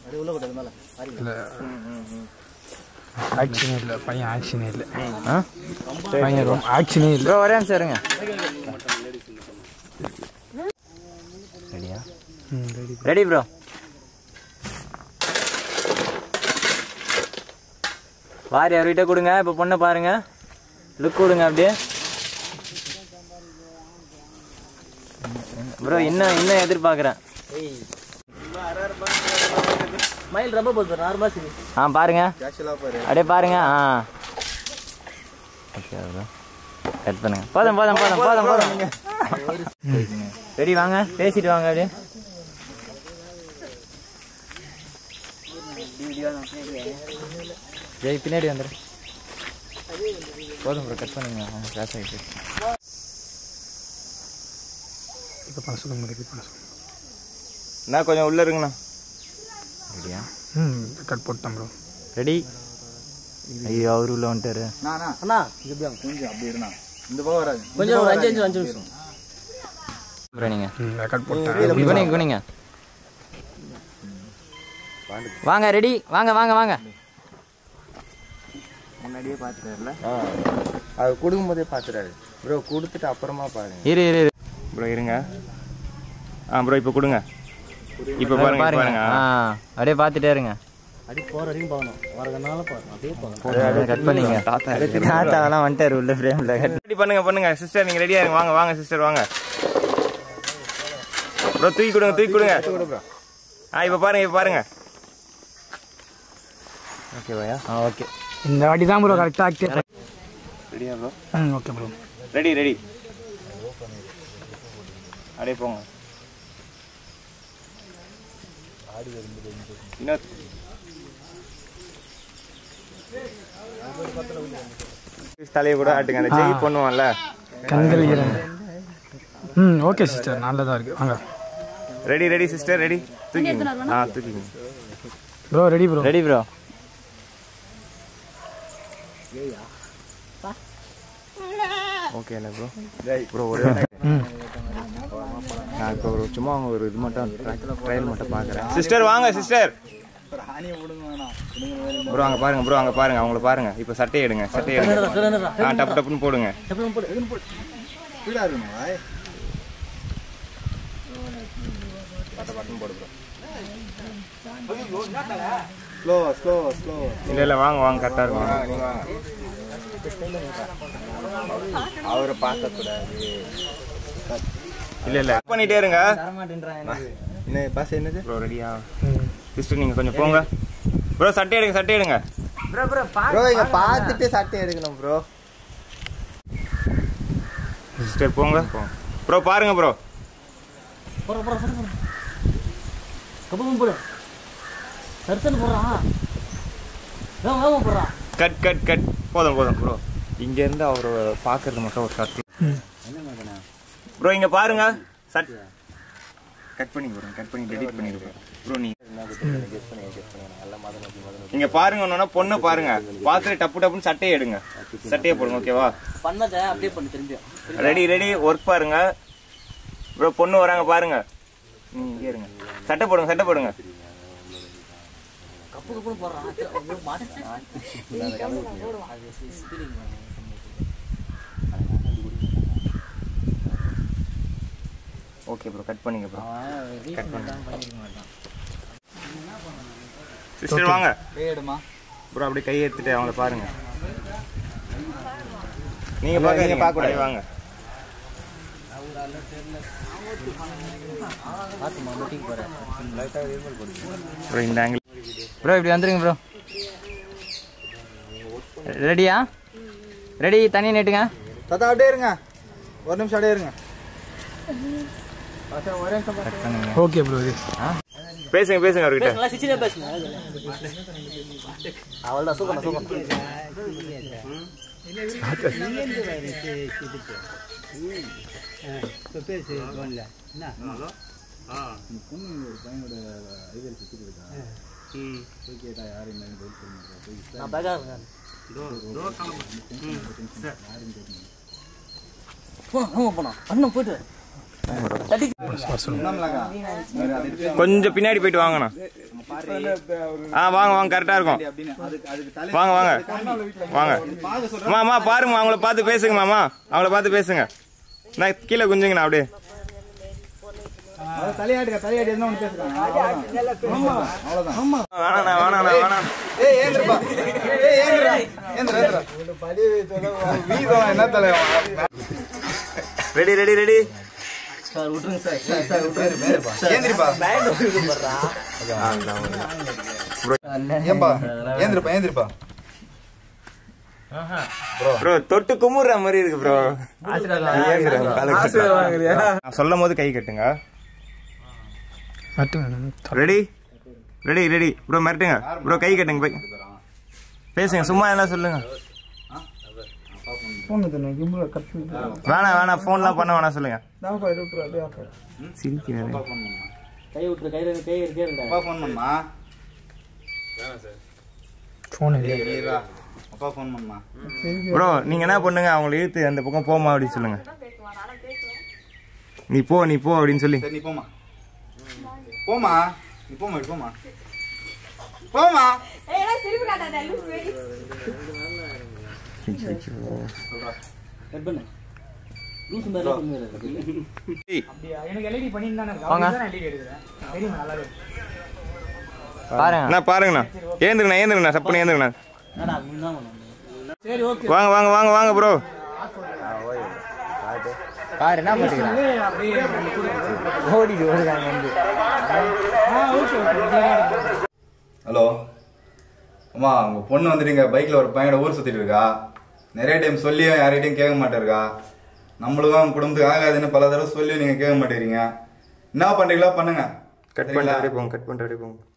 இல்லை ஆக்ஷனே இல்லை பையன் ஆக்ஷனே இல்லை ஆ பையன் ரொம்ப ஆக்ஷனே இல்லை ப்ரோ ஒரே நிமிஷம் இருங்க ரெடியா ம் ரெடி ரெடி ப்ரோ வாரி அவர்கிட்ட கொடுங்க இப்போ பொண்ணை பாருங்க லுக் கொடுங்க அப்படியே ப்ரோ இன்னும் இன்னும் எதிர்பார்க்குறேன் மயில் ரொம்ப போகுது நார்மலா சரி ஆ பாருங்க அப்படியே பாருங்க ஆ ஓகே ப்ரோ கட் பண்ணுங்க போதும் போதும் போதும் போதும் போதும் ரெடி வாங்க பேசிட்டு வாங்க அப்படியே ஜெய் பின்னாடி வந்துடு போதும் ப்ரோ கட் பண்ணுங்க அவங்க கிளாஸ் ஆகிட்டு இப்போ பண்ண சொல்லுங்க ரெடி பண்ண சொல்லுங்க நான் கொஞ்சம் உள்ள இருங்கண்ணா ரெடியா ம் கட் போட்டேன் ப்ரோ ரெடி ஐயோ அவரு உள்ள வந்துட்டாரு அண்ணா கொஞ்சம் அப்படி இருந்தா இந்த பக்கம் வராது கொஞ்சம் ஒரு அஞ்சு அஞ்சு அஞ்சு நிமிஷம் ப்ரோ நீங்க ம் கட் போட்டேன் குனிங்க குனிங்க வாங்க ரெடி வாங்க வாங்க வாங்க முன்னாடியே பார்த்துட்டாருல அது கொடுக்கும்போதே பார்த்துட்டாரு ப்ரோ கொடுத்துட்டு அப்புறமா பாருங்க இரு இரு இரு. ப்ரோ இருங்க ஆ ப்ரோ இப்போ கொடுங்க இப்போ பாருங்க இப்ப பாருங்க பாருங்க ஆ அப்படியே பார்த்துட்டே இருங்க அடி போற வரைக்கும் பார்க்கணும் வரதுனால பாருங்க அப்படியே பார்க்கணும் கட் பண்ணீங்க தாத்தாவெல்லாம் வந்துட்டாரு உள்ள ஃப்ரேம்ல ரெடி பண்ணுங்க பண்ணுங்க சிஸ்டர் நீங்க ரெடியா இருங்க வாங்க வாங்க சிஸ்டர் வாங்க ப்ரோ தூக்கி கொடுங்க தூக்கி கொடுங்க ஆ இப்போ பாருங்க இப்போ பாருங்க ஓகேவாயா ஆ ஓகே இந்த வாட்டி தான் ப்ரோ கரெக்டாக ஆக்டிவ் ரெடியா ப்ரோ ம் ஓகே ப்ரோ ரெடி ரெடி அப்படியே போங்க வினோத் தலையை கூட ஆட்டுங்க அந்த ஜெய் பண்ணுவான்ல கண்கள் இரண்டு ம் ஓகே சிஸ்டர் நல்லதாக இருக்குது வாங்க ரெடி ரெடி சிஸ்டர் ரெடி தூக்கிங்க ஆ தூக்கிங்க bro ready bro ready bro okay என்ன ப்ரோ ப்ரோ ஒரு ம் நான் இப்போ ஒரு சும்மா அவங்க ஒரு இது மட்டும் ட்ரையல் மட்டும் பார்க்குறேன் சிஸ்டர் வாங்க சிஸ்டர் ப்ரோ அங்கே பாருங்க ப்ரோ அங்கே பாருங்க அவங்கள பாருங்க இப்போ சட்டையை எடுங்க சட்டையை எடுங்க ஆ டப்பு டப்புன்னு போடுங்க இல்லை இல்லை வாங்க வாங்க கரெக்டாக இருக்கும் அவரை பார்க்கக்கூடாது இல்லை இல்லை பண்ணிட்டே இருங்க என்ன பாஸ் என்னது ப்ரோ ரெடியா சிஸ்டர் நீங்கள் கொஞ்சம் போங்க ப்ரோ சட்டை எடுங்க சட்டை எடுங்க ப்ரோ இங்க பார்த்துட்டு சட்டை எடுக்கணும் ப்ரோ சிஸ்டர் போங்க ப்ரோ பாருங்க ப்ரோ போற போற போற போற கப்பம் போடு சர்சன் போடுறான் வேகம் வேகமா போடுறான் கட் கட் கட் போதும் போதும் ப்ரோ இங்கேருந்து அவர் பார்க்கறது மட்டும் ஒரு கட் ப்ரோ இங்கே பாருங்க சட் கட் பண்ணி ப்ரோ கட் பண்ணி டெலிட் பண்ணிடுங்க ப்ரோ நீ இங்க பாருங்க ஒன்னா பொண்ணை பாருங்க பார்த்துட்டு டப்பு டப்புன்னு சட்டையை எடுங்க சட்டையை போடுங்க ஓகேவா பண்ணதை அப்படியே பண்ணு திரும்பியும் ரெடி ரெடி ஒர்க் பாருங்க ப்ரோ பொண்ணு வராங்க பாருங்க ம் இங்கே இருங்க சட்டை போடுங்க சட்டை போடுங்க கப்பு கப்பு போடுறான் ஐயோ, மாட்டேன் ஓகே ப்ரோ கட் பண்ணிங்க ப்ரோ கட் பண்ணுங்க சிஸ்டர் வாங்க எடுமா ப்ரோ அப்படியே கை எடுத்துட்டு அவங்கள பாருங்க நீங்க பாக்க நீங்க பார்க்க கூடாது வாங்க ப்ரோ இந்த ஆங்கிள் ப்ரோ இப்படி வந்துருங்க ப்ரோ ரெடியா ரெடி தண்ணி நட்டுங்க தாத்தா அப்படியே இருங்க ஒரு நிமிஷம் அப்படியே இருங்க கட் பண்ணுங்க ஓகே ப்ரோ இது பேசுங்க பேசுங்க அவர்கிட்ட நல்லா சிச்சினே பேசுங்க அவள்தான் சூப்பர் சூப்பர் நான் பேக்கா இருக்கேன் போனோம் போனோம் அண்ணன் போயிட்டு தட்டி வர சொல்லுங்க கொஞ்சம் பின்னாடி போயிட்டு வாங்கண்ணா ஆ வாங்க வாங்க கரெக்டா இருக்கும் வாங்க வாங்க வாங்க மாமா பாருங்க அவங்கள பார்த்து பேசுங்க மாமா அவங்கள பார்த்து பேசுங்க நான் கீழே குஞ்சுங்கண்ணா அப்படியே தலையாட்டுக்க தலையாட்டி என்ன ஒன்று பேசுறாங்க வேணாண்ணா வேணாண்ணா வேணாம் ஏய் ஏந்திரப்பா ஏய் ஏந்திரா ஏந்திரா ஏந்திரா வீதம் என்ன தலைவா ரெடி ரெடி ரெடி சார் விட்டுருங்க சார் சார் சார் விட்டுருங்க ஏந்திரிப்பா ஏன்பா ஏந்திரப்பா ஏந்திரப்பா ப்ரோ தொட்டு குமுறுற மாதிரி இருக்கு ப்ரோ சொல்லும் போது கை கட்டுங்க மட்டும் ரெடி ரெடி ரெடி ப்ரோ மிரட்டுங்க ப்ரோ கை கட்டுங்க போய் பேசுங்க சும்மா என்ன சொல்லுங்க வேணாம் வேணாம் ஃபோன்லாம் பண்ண வேணாம் சொல்லுங்க சிரிக்கிறாரு கை விட்டுரு கையில கை இருக்கே இல்ல அப்பா ஃபோன் பண்ணுமா ஃபோன் இல்லை அப்பா ஃபோன் பண்ணுமா ப்ரோ நீங்க என்ன பண்ணுங்க அவங்களை இழுத்து அந்த பக்கம் போமா அப்படின்னு சொல்லுங்க நீ போ நீ போ அப்படின்னு சொல்லி சரி நீ போமா போமா நீ போமா இப்படி போமா போமா கட் பண்ணு லூசு மாதிரி பண்ணுங்க எனக்கு எல்இடி பண்ணியிருந்தானே வாங்க. எல்இடி எடுக்கிறேன் தெரியுமா நல்லாவே பாருங்க அண்ணா பாருங்கண்ணா ஏந்துங்கண்ணா ஏந்துங்கண்ணா சப்புன்னு ஏந்துங்கண்ணா என்னடா முன்னா பண்ணு சரி ஓகே வாங்க வாங்க வாங்க வாங்க ப்ரோ பாரு என்ன பண்ணிக்கிறான் அப்படியே ஓடிட்டு ஓடுறாங்க வந்து ஹலோ அம்மா உங்க பொண்ணு வந்துட்டீங்க பைக்ல ஒரு பையனோட ஊர் சுத்திட்டு இருக்கா நிறைய டைம் சொல்லியும் யார்கிட்டயும் கேட்க மாட்டேருக்கா நம்மளுக்கும் குடும்பத்துக்கு ஆகாதுன்னு பல தடவை சொல்லியும் நீங்க கேட்க மாட்டேறீங்க என்ன பண்றீங்களோ பண்ணுங்க கட் பண்ணிட்டு அப்படியே போங்க கட் பண்ணிட்டு அப்படியே போங்க